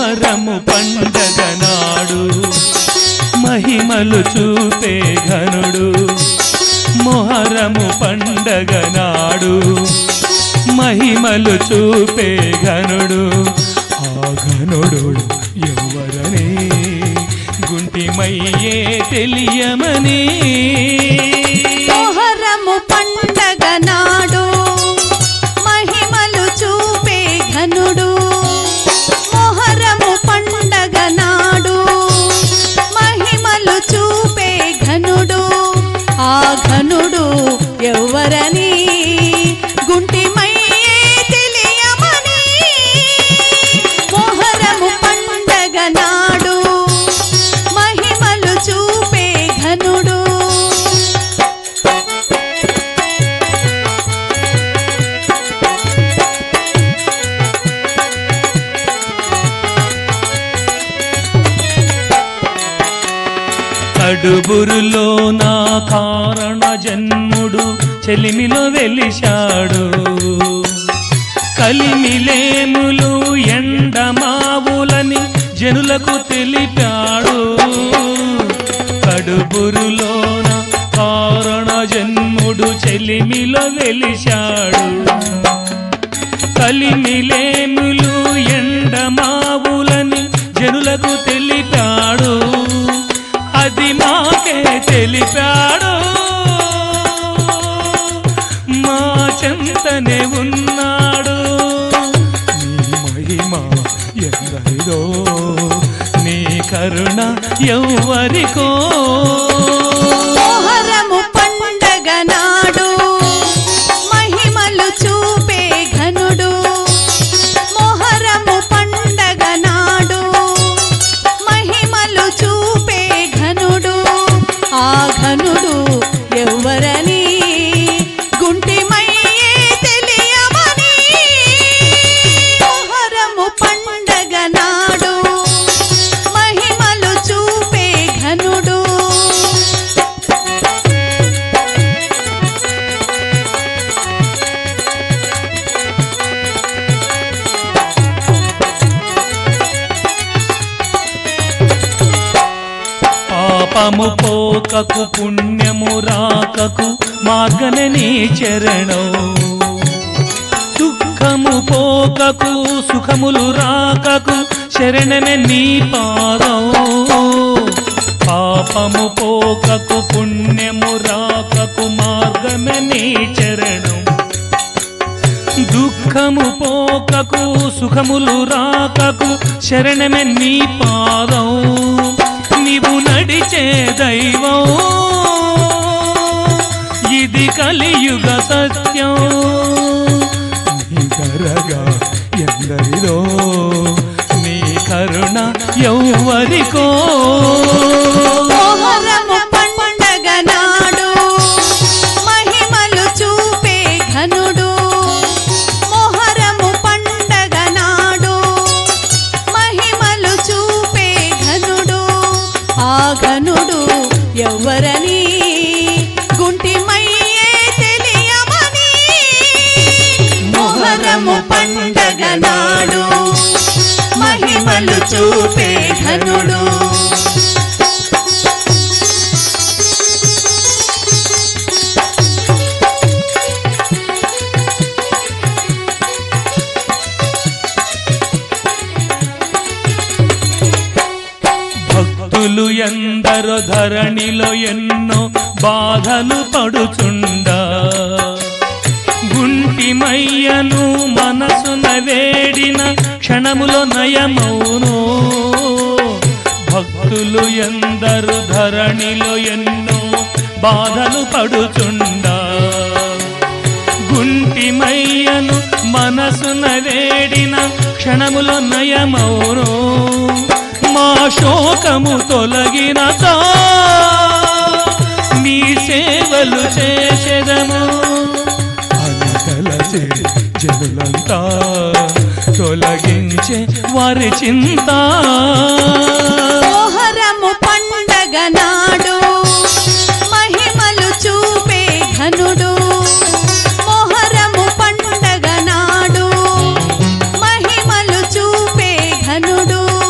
మొహరము పండగ నాడు మహిమలు చూపే ఘనుడు మొహరము పండగ నాడు మహిమలు చూపే ఘనుడు ఆ ఘనుడు ఎవరని గుంటిమయ్యే తెలియమని మొహరము పండగ నాడు మహిమలు చూపే ఘనుడు మొహరము పండగ నాడు మహిమలు చూపే ఘనుడు ఆ ఘనుడు ఎవరని గుంటిమయ్యే తెలియమని మొహరము పండగ నాడు మహిమలు చూపే ఘనుడు కడుబురులో నా కారణ జన్ముడు చెలిమిలో వెలిశాడు కలిమిలేములు ఎండమావులని జనులకు తెలిపాడు కడుబురులో నా కారణ జన్ముడు చెలిమిలో వెలిశాడు కలిమిలేములు ఎండమావులని జనులకు తెలిపాడు అది మాకే తెలిపాడు మా చెంతనే ఉన్నాడు నీ మహిమ ఎందరిదో నీ కరుణ ఎవ్వరికో మొహరము పండగ నాడు మహిమలు చూపే ఘనుడు మొహరము పండగ నాడు మహిమలు చూపే ఘనుడు ఆ ఘనుడు ఎవరని గుంటిమయ్యే తెలియమని మొహరము పండగ నాడు మహిమలు చూపే ఘనుడు పాపము పోకకు పుణ్యము రాకకు మార్గమే నీ చరణం దుఃఖము పోకకు సుఖములు రాకకు శరణమే నీ పాదం పాపము పోకకు పుణ్యము రాకకు మార్గమే నీ చరణం దుఃఖము పోకకు సుఖములు రాకకు శరణమే నీ పాదం నీవు నడిచే దైవం ఇది కలియుగ సత్యం నీ కరగా ఎందరిదో నీ కరుణ ఎవ్వరికో మొహరము పండగ నాడు మహిమలు చూపే ఘనుడు మొహరము పండగ నాడు మహిమలు చూపే ఘనుడు ఆ ఘనుడు ఎవరని గుంటిమయ్యే తెలియమని మొహరము పండగ నాడు మహిమలు చూపే ఘనుడు భక్తులు ఎందరో ధరణిలో ఎన్నో బాధలు పడుచుండా గుంటిమయ్యను మనసున వేడిన క్షణములో నయమౌను భక్తులు ఎందరు ధరణిలో ఎన్నో బాధలు పడుచుండా గుంటిమయ్యను మనసున వేడిన క్షణములో నయమౌను మా శోకము తొలగిన నీ సేవలు చేసేదము అనగలచే జనులంతా తొలగించే వారి చింత మోహరము పండగ నాడు మహిమలు చూపే ఘనుడు మోహరము పండగ నాడు మహిమలు చూపే ఘనుడు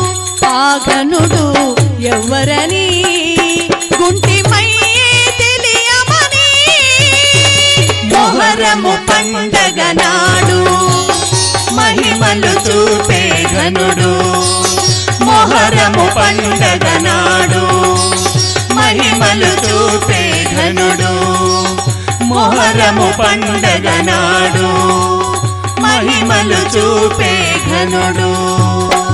పండగ నాడు మహిమలు చూపే ఘనుడు మొహరము పండగ నాడు మహిమలు చూపే ఘనుడు మొహరము పండగ నాడు మహిమలు చూపే ఘనుడు